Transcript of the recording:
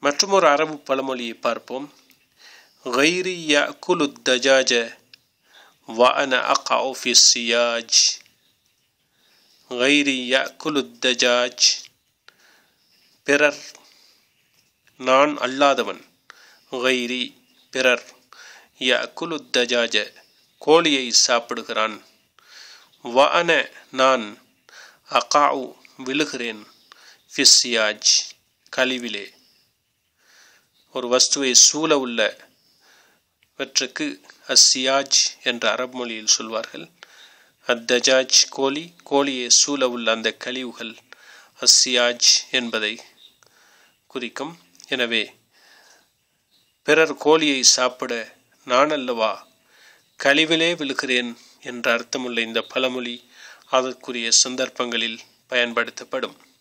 மற்றுமொரு அரபு பழமொழியை பார்ப்போம் غيري يأكل الدجاج وأنا أقع في السياج غيري يأكل الدجاج பிறர் நான் அல்லாதவன் غيري பிறர் يأكل الدجاج கோழியை சாப்பிடுகிறான் வஅன நான் அகாஉ விழுகிறேன் ஃபிஸ்யாஜ் கழிவிலே ஒரு வஸ்துவை சூழ உள்ளவற்றுக்கு அஸ்ஸியாஜ் என்ற அரபு மொழியில் சொல்வார்கள் அத்தஜாஜ் கோழி கோழியை சூழ உள்ள அந்த கழிவுகள் அஸ்ஸியாஜ் என்பதை குறிக்கும் எனவே பிறர் கோழியை சாப்பிட நான் அல்லவா கழிவிலே விழுகிறேன் என்ற அர்த்தமுள்ள இந்த பழமொழி அதற்குரிய சந்தர்ப்பங்களில் பயன்படுத்தப்படும்